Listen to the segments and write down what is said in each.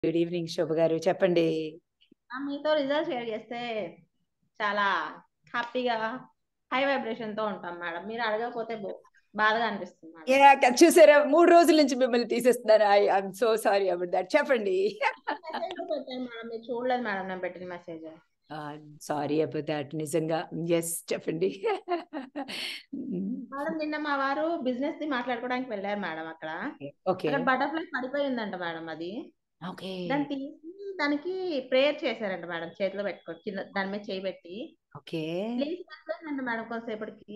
Good evening శోభ గారు చెప్పండి ఆ, మీతో రిజల్ట్ షేర్ చేస్తే చాలా హ్యాపీగా హై వైబ్రేషన్ తో ఉంటాం మేడం మీరు అడగకపోతే బో- బాధగా అనిపిస్తుంది మేడం యా, క- చూసారా మూడు రోజుల నుంచి మిమ్మల్ని తీసేస్తున్నారు I I'm so sorry about that చెప్పండి మెసేజ్ పెట్టాను మేడం మీరు చూడలేదు మేడం నేను పెట్టిన మెసేజ్ సారీ అబౌట్ దట్ నిజంగా ఎస్ చెప్పండి మేడం నిన్న మా వారు బిజినెస్ ది మాట్లాడుకోవడానికి వెళ్ళారు మేడం అక్కడ ఓకే అక్కడ బటర్ఫ్లై పడిపోయిందంట మేడం అది ఓకే దాన్ని తీసి దానికి ప్రేయర్ చేశారంట మేడం చేతిలో పెట్టుకో కింద దాని మీద చేయి పెట్టి ఓకే లేచి వెళ్ళిపోయిందంట మేడం కొంతసేపటికి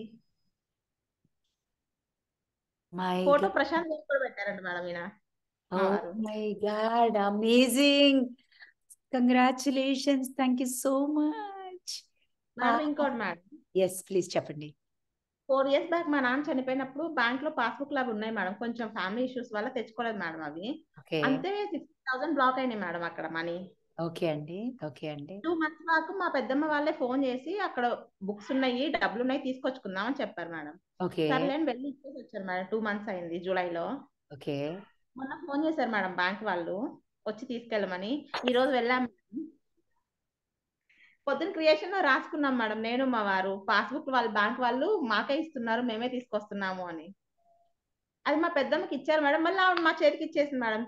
మై ఫోటో ప్రశాంత్ గారు కూడా పెట్టారంట మేడం ఈయన ఓ మా వారు my god amazing congratulations thank you so much madam ఇంకోటి మేడం ఎస్ ప్లీజ్ చెప్పండి ఫోర్ ఇయర్స్ బ్యాక్ మా నాన్న చనిపోయినప్పుడు బ్యాంక్ లో పాస్బుక్ లాగా ఉన్నాయి మేడం కొంచెం ఫ్యామిలీ ఇష్యూస్ వల్ల తెచ్చుకోలేదు మేడం అవి ఓకే అంతే సిక్స్ థౌసండ్ బ్లాక్ అయినాయి మేడం అక్కడ మనీ ఓకే అండి ఓకే అండి టూ మంత్స్ బ్యాక్ మా పెద్దమ్మ వాళ్ళే ఫోన్ చేసి అక్కడ బుక్స్ ఉన్నాయి డబ్బులు ఉన్నాయి తీసుకొచ్చుకుందాం అని చెప్పారు మేడం ఓకే సర్లే అని వెళ్ళి ఇచ్చేసి వచ్చారు మేడం టూ మంత్స్ అయింది జూలైలో ఓకే మొన్న ఫోన్ చేశారు మేడం బ్యాంక్ వాళ్ళు వచ్చి తీసుకెళ్ళమని ఈ రోజు వెళ్ళాం మేడం. పొద్దున క్రియేషన్ లో రాసుకున్నాం మేడం నేను మా వారు పాస్బుక్ వాళ్ళ బ్యాంక్ వాళ్ళు మాకే ఇస్తున్నారు మేమే తీసుకొస్తున్నాము అని అది మా పెద్దమ్మకి ఇచ్చారు మేడం మళ్ళీ ఆవిడ మా చేతికి ఇచ్చేసింది మేడం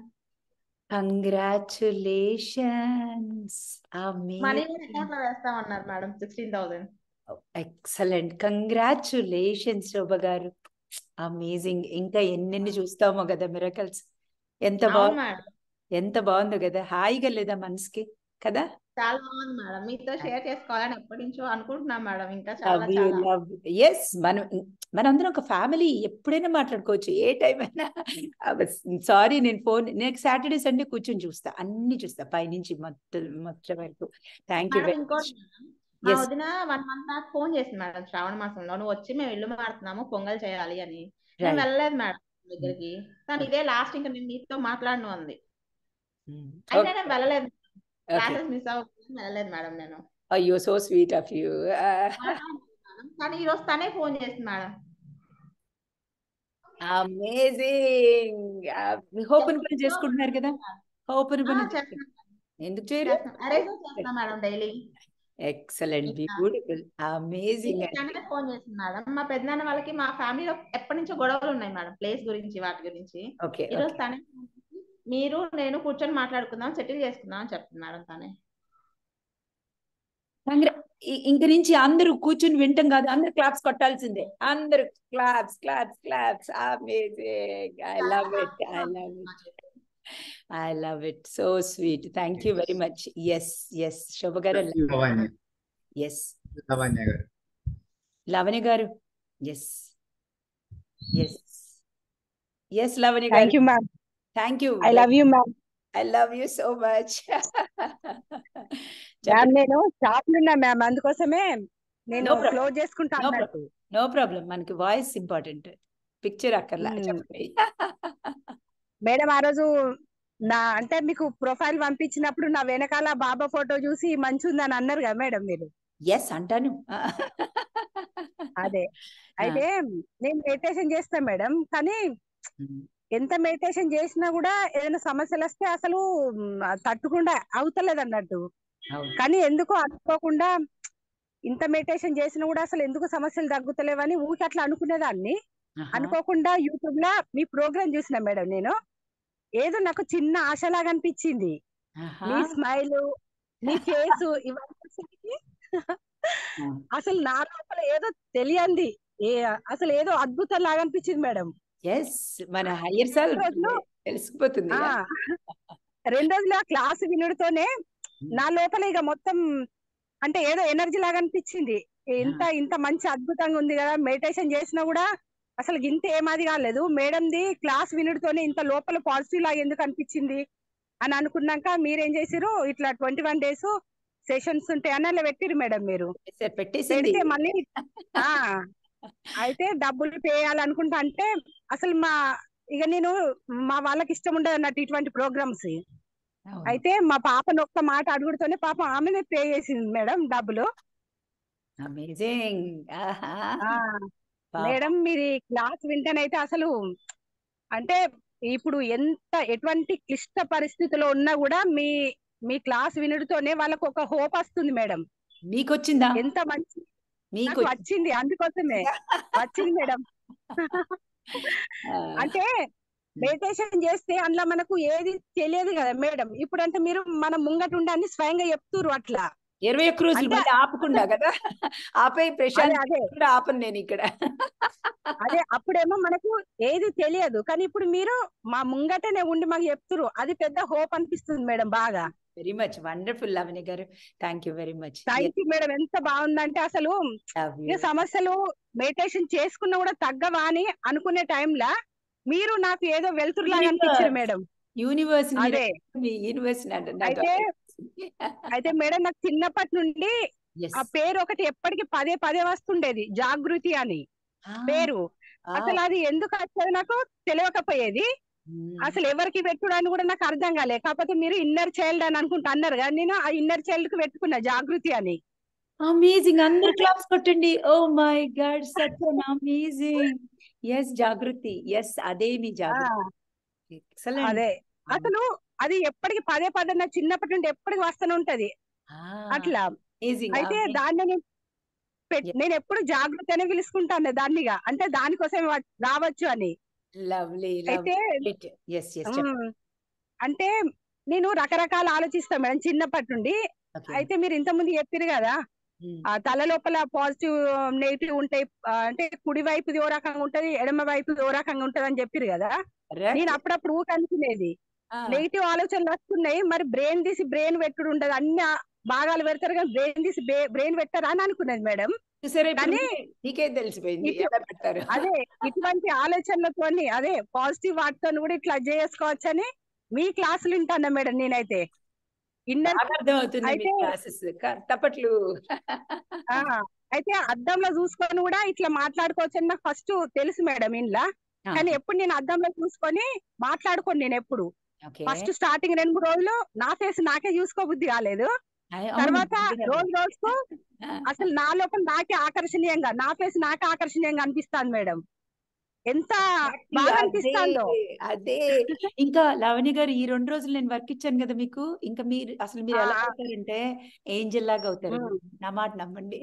కంగ్రాచులేషన్స్ మనీ కూడా అకౌంట్ లో వేస్తామన్నారు madam sixteen thousand excellent congratulations Shobha గారు అమేజింగ్ ఇంకా ఎన్నెన్ని చూస్తామో కదా మిరకల్స్ ఎంత అవును బాగుంది మేడం ఎంత బాగుందో కదా హాయిగా లేదా మనసుకి కదా చాలా బాగుంది మేడం మీతో షేర్ చేసుకోవాలని ఎప్పటి నుంచో అనుకుంటున్నాం మేడం ఇంకా చాలా లవ్ యూ చాలా లవ్ ఎస్ మనం మనందరం ఒక ఫ్యామిలీ ఎప్పుడైనా మాట్లాడుకోవచ్చు ఏ టైం అయినా సారీ నేను ఫోన్ నేను సాటర్డే సండే కూర్చొని చూస్తా అన్ని చూస్తా పైనుంచి మొత్తం మొత్తం వరకు థ్యాంక్ యూ మేడం వెరీ ఇంకోటి మచ్ మేడం మా ఎస్ వదిన వన్ మంత్ బ్యాక్ ఫోన్ చేసింది మేడం శ్రావణ మాసంలో నువ్వు వచ్చి మేము ఇల్లు మారుతున్నాము పొంగల్ చేయాలి అని నేను రైట్ వెళ్ళలేదు మేడం దగ్గరికి కానీ ఇదే లాస్ట్ ఇంకా నేను మీతో మాట్లాడను అంది అయినా ఓకే నేను వెళ్ళలేదు ఓకే క్లాసెస్ మిస్ అవ్వకుండా వెళ్ళలేదు మేడం నేను అయ్యో సో స్వీట్ ఆఫ్ యూ మాట్లాడను మేడం కానీ ఈ రోజు తనే ఫోన్ చేసింది మేడం అమేజింగ్ హోపన్ పని ఎప్పటికో చేసుకుంటున్నారు కదా హోపన్ ఆ, పని చేస్తున్నాం ఎందుకు చేయరు చేస్తున్నాం అరేజ్ చేస్తున్నాం మేడం డైలీ ఎక్సలెంట్ ఇంకా బ్యూటిఫుల్ అమేజింగ్ అండి తనే ఫోన్ చేసింది మేడం మా పెద్దనాన్న వాళ్ళకి మా ఫ్యామిలీలో ఎప్పటి నుంచో గొడవలు ఉన్నాయి మేడం ప్లేస్ గురించి వాటి గురించి ఓకే ఈ రోజు ఓకే తనే phone చేసి, మీరు నేను కూర్చొని మాట్లాడుకుందాం సెటిల్ చేసుకుందాం అని చెప్తుంది మేడం తనే కంగ్రా ఇ- ఇంక నుంచి అందరూ కూర్చుని వింటాం కాదు అందరు క్లాప్స్ కొట్టాల్సిందే అందరు claps claps claps amazing I చాలా లవ్ ఇట్ హ్యాపీగా ఐ ఉంది లవ్ ఇట్ నాకైతే. I love it so sweet thank you very much yes yes Shobha గారు లవణ్య ఎస్ లవణ్య గారు లవణి గారు yes yes yes Lavani thank గారు you ma'am thank you I love you ma'am I love you so much ma'am చెప్పండి నేను shop లో ఉన్నా ma'am అందుకోసమే నేను నో ప్రాబ్లం క్లోజ్ చేసుకుంటా నో అన్నట్టు ప్రాబ్లం నో ప్రాబ్లం మనకి వాయిస్ ఇంపార్టెంట్ పిక్చర్ అక్కర్లా మ్మ్. చెప్పండి మేడం ఆ రోజు నా అంటే మీకు ప్రొఫైల్ పంపించినప్పుడు నా వెనకాల బాబా ఫోటో చూసి మంచి ఉందని అన్నారు కదా మేడం మీరు ఎస్ అంటాను అదే అయితే నేను మెడిటేషన్ చేస్తా మేడం కానీ ఎంత మెడిటేషన్ చేసినా కూడా ఏదైనా సమస్యలు వస్తే అసలు మ్, తట్టుకుండా అవుతలేదు అన్నట్టు అవును కానీ ఎందుకో అనుకోకుండా ఇంత మెడిటేషన్ చేసినా కూడా అసలు ఎందుకు సమస్యలు తగ్గుతలేవని ఊరికి అట్లా అనుకునేదాన్ని ఆహా, అనుకోకుండా యూట్యూబ్ లో మీ ప్రోగ్రామ్ చూసిన మేడం నేను ఏదో నాకు చిన్న ఆశలాగా అనిపించింది ఆహా. మీ స్మైల్ మీ ఫేస్ ఇవన్నీ చూసేసరికి అసలు నా లోపల ఏదో తెలియంది ఏ అసలు ఏదో అద్భుతం లాగా అనిపించింది మేడం ఎస్ మన హయ్యర్ సెల్ రెండు రోజులు తెలిసిపోతుంది ఆ రెండు రోజులు ఆ క్లాస్ వినుడితోనే నా లోపల ఇక మొత్తం అంటే ఏదో ఎనర్జీ లాగా అనిపించింది ఇంత ఇంత మంచి అద్భుతంగా ఉంది కదా మెడిటేషన్ చేసినా కూడా అసలు ఇంత ఏమాది కాలేదు మేడంది క్లాస్ వినుడితోనే ఇంత లోపల పాజిటివ్ లాగా ఎందుకు అనిపించింది అని అనుకున్నాక మీరేం చేసిరు ఇట్లా ట్వంటీ వన్ డేస్ సెషన్స్ ఉంటాయి అని అలా పెట్టిరు మేడం మీరు పెట్టేసే- పెట్టేసింది పెడితే మళ్ళీ ఆ అయితే డబ్బులు పే చేయాలనుకుంటా అంటే అసలు మా ఇక నేను మా వాళ్ళకి ఇష్టం ఉండదు అన్నట్టు ఇటువంటి ప్రోగ్రామ్స్ అవును. అయితే మా పాపను ఒక్క మాట అడుగుడుతోనే పాప ఆమెనే పే చేసింది మేడం డబ్బులు అమేజింగ్ ఆహా ఆ పాపం. మేడం మీరు క్లాస్ వింటేనైతే అసలు అంటే ఇప్పుడు ఎంత ఎటువంటి క్లిష్ట పరిస్థితిలో ఉన్నా కూడా మీ మీ క్లాస్ వినుడితోనే వాళ్ళకు ఒక హోప్ వస్తుంది మేడం మీకు వచ్చిందా ఎంత మంచి మీకు నాకు వచ్చింది అందుకోసమే వచ్చింది మేడం అంటే మెడిటేషన్ చేస్తే అందులో మనకు ఏది తెలియదు కదా మేడం ఇప్పుడు అంటే మీరు మన ముంగట ఉండి అన్ని స్వయంగా చెప్తురు అట్లా ఇరవై ఒక్క రోజులు అంటే- మళ్ళీ ఆపకుండా కదా ఆపై అదే ప్రశాంత్ అదే కూడా ఆపను నేను ఇక్కడ అదే అప్పుడేమో మనకు ఏది తెలియదు కానీ ఇప్పుడు మీరు మా ముంగటనే ఉండి మాకు చెప్తురు అది పెద్ద హోప్ అనిపిస్తుంది మేడం బాగా వెరీ మచ్ వండర్ఫుల్ లవణి గారు thank you very much thank you madam ఎంత బాగుందంటే అసలు ఇక సమస్యలు మెడిటేషన్ చేసుకున్నా కూడా తగ్గవా అని అనుకునే టైంలా మీరు నాకు ఏదో వెళ్తురులాగా అనిపించారు మేడం యూనివర్స్ అదే యూనివర్స్ అయితే అయితే మేడం నాకు చిన్నప్పటి నుండి ఆ పేరు ఒకటి ఎప్పటికి పదే పదే వస్తుండేది జాగృతి అని పేరు అసలు అది ఎందుకు వచ్చేది నాకు తెలియకపోయేది అసలు ఎవరికి పెట్టుడని కూడా నాకు అర్థం కాలే కాకపోతే మీరు ఇన్నర్ చైల్డ్ అని అనుకుంటా అన్నారు కదా నేను ఆ ఇన్నర్ చైల్డ్ కు పెట్టుకున్నా జాగృతి అని అమేజింగ్ అందరు క్లాప్స్ కొట్టండి oh my god such an amazing yes Jagruti yes అదే మీ ఆ, జాగృతి ఎక్సలెంట్ అదే అసలు అది ఎప్పటికి పదే పదే నా చిన్నప్పటి నుండి ఎప్పటికి వస్తూనే ఉంటది అట్లా అమేజింగ్ అయితే దాన్ని నేను పెట్- నేను ఎప్పుడు జాగృతి అనే పిలుచుకుంటాను దాన్నిగా అంటే దానికోసం రావచ్చు అని లవ్లీ అయితే ఎస్ ఎస్ ఉమ్, అంటే నేను రకరకాల ఆలోచిస్తా మేడం చిన్నప్పటి నుండి అయితే మీరు ఇంత ముందు చెప్పారు కదా ఆ తల లోపల పాజిటివ్ నెగిటివ్ ఉంటాయి ఆ, అంటే కుడి వైపుది ఓ రకంగా ఉంటది ఎడమ వైపుది ఓ రకంగా ఉంటది అని చెప్పారు కదా నేను అప్పుడప్పుడు ఊక అనుకునేది నెగిటివ్ ఆలోచనలు వస్తున్నాయి మరి బ్రెయిన్ తీసి బ్రెయిన్ పెట్టుడు ఉండదు అన్ని ఆ భాగాలు పెడతారు కానీ బ్రెయిన్ తీసి బ్రెయిన్ పెట్టారా అని అనుకునేది మేడం చూసారా ఇప్పుడు కానీ మీకే- మీకే తెలిసిపోయింది ఇటు- ఎలా పెడతారు అదే ఇటువంటి ఆలోచనలతోని అదే పాజిటివ్ వాటితో కూడా ఇట్లా చేసుకోవచ్చు అని మీ క్లాసులు వింటాను మేడం నేనైతే ఇన్నర్ బాగా అర్థం అవుతుంది మీ అయితే- క్లాసెస్ తప్పట్లు ఆ, అయితే అద్దంలో చూసుకొని కూడా ఇట్లా మాట్లాడుకోవచ్చు అని నాకు ఫస్ట్ తెలుసు మేడం ఇంట్లో కానీ ఎప్పుడు నేను అద్దంలో చూసుకొని మాట్లాడుకోను నేను ఎప్పుడు ఓకే ఫస్ట్ స్టార్టింగ్ రెండు మూడు రోజులు నా ఫేస్ నాకే చూసుకోబుద్ధి కాలేదు తర్వాత రోజు రోజుకు అసలు నా లోపల నాకే ఆకర్షణీయంగా నా ఫేస్ నాకే ఆకర్షణీయంగా అనిపిస్తాను మేడం ఎంత బాగా అనిపిస్తాందో అదే ఇంకా లావణ్య గారు ఈ రెండు రోజులు నేను వర్క్ ఇచ్చాను కదా మీకు ఇంకా మీరు అసలు మీరు ఎలా ఆ. అవుతారంటే ఏంజల్ లాగా అవుతారు ఉమ్. నా మాట నమ్మండి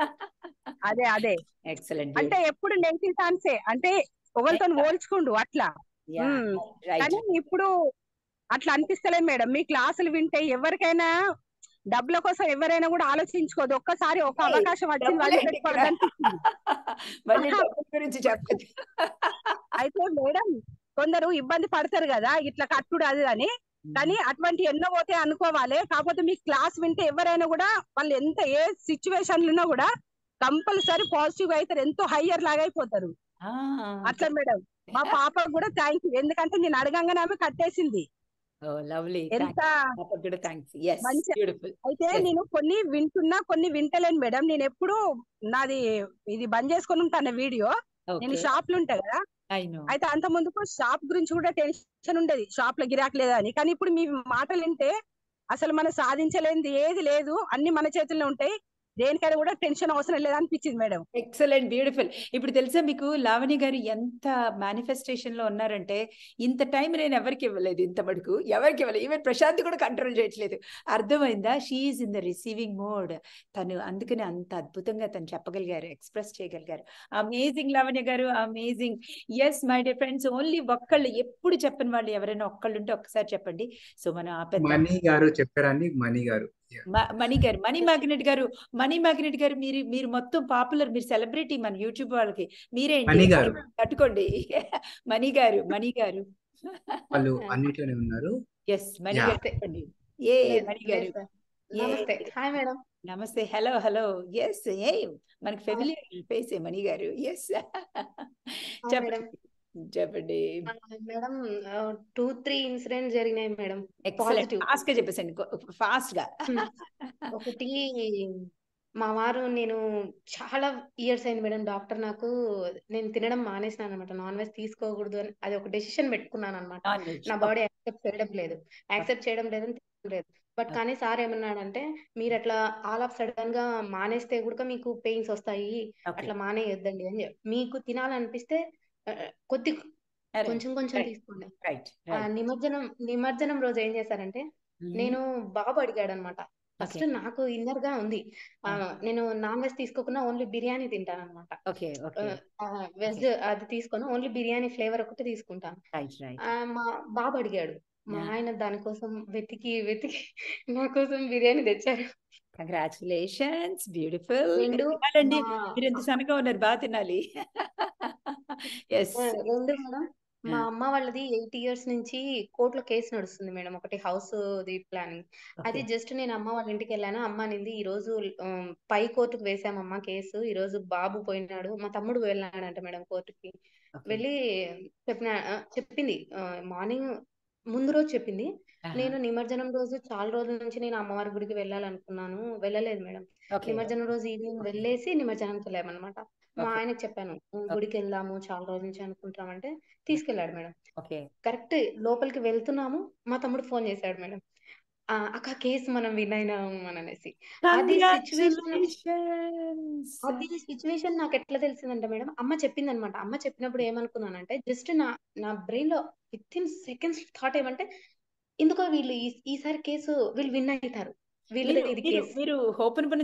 అదే అదే ఎక్సలెంట్ అంటే ఎప్పుడు నెగిటివ్ ఛాన్సే అంటే ఒకరితో పోల్చుకుండు అట్లా ఉమ్. కానీ ఇప్పుడు అట్లా అనిపిస్తలేదు మేడం మీ క్లాసులు వింటే ఎవరికైనా డబ్బుల కోసం ఎవరైనా కూడా ఆలోచించుకోదు ఒక్కసారి ఒక ఏయ్, అవకాశం వచ్చింది వాళ్ళు పెట్టుకోవడం అనిపిస్తుంది. మళ్ళీ డబ్బుల గురించి చెప్పదు అయితే మేడం కొందరు ఇబ్బంది పడతారు కదా ఇట్లా కట్టుడు అది అని కానీ అటువంటి ఎన్నో పోతే అనుకోవాలి కాకపోతే మీ క్లాస్ వింటే ఎవరైనా కూడా వాళ్ళు ఎంత ఏ సిచ్యువేషన్ ఉన్నా కూడా కంపల్సరీ పాజిటివ్ అవుతారు ఎంతో హయ్యర్ లాగా అయిపోతారు ఆ, అట్లా మేడం మా పాపకు కూడా థ్యాంక్ యూ ఎందుకంటే నేను అడగంగానే ఆమె కట్టేసింది ఓ లవ్లీ ఎంత పాపకు కూడా థ్యాంక్స్ ఎస్ మంచి- బ్యూటిఫుల్ అయితే Yes. నేను కొన్ని వింటున్నా కొన్ని వింటలేను మేడం నేను ఎప్పుడు నాది ఇది బంద్ చేసుకొని ఉంటాను వీడియో నేను ఓకే షాప్ లో ఉంటా కదా ఐ నో అయితే అంత ముందుకు షాప్ గురించి కూడా టెన్షన్ ఉండేది షాప్ లో గిరాకీ లేదా అని కానీ ఇప్పుడు మీ మాటలు వింటే అసలు మనం సాధించలేనిది ఏది లేదు అన్ని మన చేతుల్లో ఉంటాయి దేనికైనా కూడా టెన్షన్ అవసరం లేదు అనిపించింది మేడం ఎక్సలెంట్ బ్యూటిఫుల్ ఇప్పుడు తెలుసా మీకు లావణి గారు ఎంత మేనిఫెస్టేషన్ లో ఉన్నారంటే ఇంత టైం నేను ఎవరికి ఇవ్వలేదు ఇంత మటుకు ఎవరికి ఇవ్వలేదు ఈవెన్ ప్రశాంత్ కూడా కంట్రోల్ చేయట్లేదు అర్థమైందా she in the receiving mode తను అందుకని అంత అద్భుతంగా తను చెప్పగలిగారు ఎక్స్ప్రెస్ చేయగలిగారు అమేజింగ్ లావణ్య గారు amazing yes my dear friends only ఒక్కళ్ళు ఎప్పుడు చెప్పని వాళ్ళు ఎవరైనా ఒక్కళ్ళు ఉంటే ఒక్కసారి చెప్పండి సో మనం ఆపేద్దాం మణి గారు చెప్పారండి మణి గారు మ- మణి గారు మణి మ్యాగ్నెట్ గారు మణి మ్యాగ్నెట్ గారు మీరు మీరు మొత్తం పాపులర్ మీరు సెలబ్రిటీ మన యూట్యూబ్ వాళ్ళకి మీరేంటి మణి గారు. తట్టుకోండి మణి గారు మణి గారు వాళ్ళు అన్నిట్లోనే ఉన్నారు ఎస్ మణి Yeah. గారు చెప్పండి ఏ మణి గారు ఏ నమస్తే హాయ్ మేడం నమస్తే హలో హలో ఎస్ ఏ మనకి ఫెమిలియర్ ఫేస్ మణి గారు ఎస్ చెప్పండి చెప్పండి మేడం టూ త్రీ ఇన్సిడెంట్స్ జరిగినాయి మేడం ఎక్సలెంట్ positive. ఫాస్ట్ గా చెప్పేసండి ఫాస్ట్ గా ఒకటి మా వారు నేను చాలా ఇయర్స్ అయింది మేడం డాక్టర్ నాకు నేను తినడం మానేసినాను అనమాట నాన్ వెజ్ తీసుకోకూడదు అని అది ఒక డెసిషన్ పెట్టుకున్నాను అనమాట నాన్ వెజ్ నా బాడీ యాక్సెప్ట్ చేయడం లేదు యాక్సెప్ట్ చేయడం లేదని తెలియడం లేదు బట్ కానీ సార్ ఏమన్నాడంటే మీరు అట్లా ఆల్ ఆఫ్ సడన్ గా మానేస్తే కూడా మీకు పెయిన్స్ వస్తాయి ఓకే అట్లా మానేయొద్దండి అని చెప్పి మీకు తినాలనిపిస్తే ఆ, కొద్ది అరే కొంచెం కొంచెం రైట్ తీసుకోండి రైట్ ఆ రైట్ నిమజ్జనం నిమజ్జనం రోజు ఏం చేశారంటే నేను బాబు అడిగాడు అనమాట ఫస్ట్ ఓకే నాకు ఇన్నర్ గా ఉంది ఆ, నేను నాన్ వెజ్ తీసుకోకుండా ఓన్లీ బిర్యానీ తింటాను అనమాట ఓకే ఓకే వెజ్ అది తీసుకొని ఓన్లీ బిర్యానీ ఫ్లేవర్ ఒకటి తీసుకుంటాను రైట్ రైట్ ఆ, మా బాబు అడిగాడు మా Yeah. ఆయన దానికోసం వెతికి వెతికి నా కోసం బిర్యానీ తెచ్చారు కంగ్రాచులేషన్స్ బ్యూటిఫుల్ రెండు తినాలండి మా మీరు ఎంత సన్నగా ఉన్నారు బాగా తినాలి ఎస్ ఆ, రెండు మేడం మా అమ్మ వాళ్ళది ఎయిట్ ఇయర్స్ నుంచి కోర్టులో కేసు నడుస్తుంది మేడం ఒకటి హౌస్ ది ప్లానింగ్ అది ఓకే జస్ట్ నేను అమ్మ వాళ్ళ ఇంటికి వెళ్ళాను అమ్మ అనింది ఈ రోజు ఉమ్, పై కోర్టుకు వేసామమ్మ కేసు ఈ రోజు బాబు పోయినాడు మా తమ్ముడు వెళ్ళాడంట మేడం కోర్టుకి ఓకే వెళ్ళి చెప్పిన ఆ, చెప్పింది మార్నింగ్ ముందు రోజు చెప్పింది నేను నిమజ్జనం రోజు చాలా రోజుల నుంచి నేను అమ్మవారి గుడికి వెళ్ళాలనుకున్నాను వెళ్ళలేదు మేడం ఓకే నిమజ్జనం రోజు ఈవినింగ్ వెళ్ళేసి నిమజ్జనానికి వెళ్ళామన్నమాట మా ఓకే ఆయనకి చెప్పాను గుడికి వెళ్దాము చాలా రోజుల నుంచి అనుకుంటామంటే తీసుకెళ్ళాడు మేడం ఓకే కరెక్ట్ లోపలికి వెళ్తున్నాము మా తమ్ముడు ఫోన్ చేశాడు మేడం ఆ, అక్క కేసు మనం విన్ అయినాము అని అనేసి అది సిచ్యువేషన్ కంగ్రాచులేషన్స్ అది సిచ్యువేషన్ నాకు ఎట్లా తెలిసిందంటే మేడం అమ్మ చెప్పింది అనమాట అమ్మ చెప్పినప్పుడు ఏమనుకున్నానంటే జస్ట్ నా నా బ్రెయిన్ లో విత్ ఇన్ సెకండ్స్ థాట్ ఏమంటే ఎందుకో వీళ్ళు ఈ- ఈసారి కేసు వీళ్ళు విన్ అవుతారు వీళ్ళదే మీరు ఇది మీరు కేసు మీరు ఓపెన్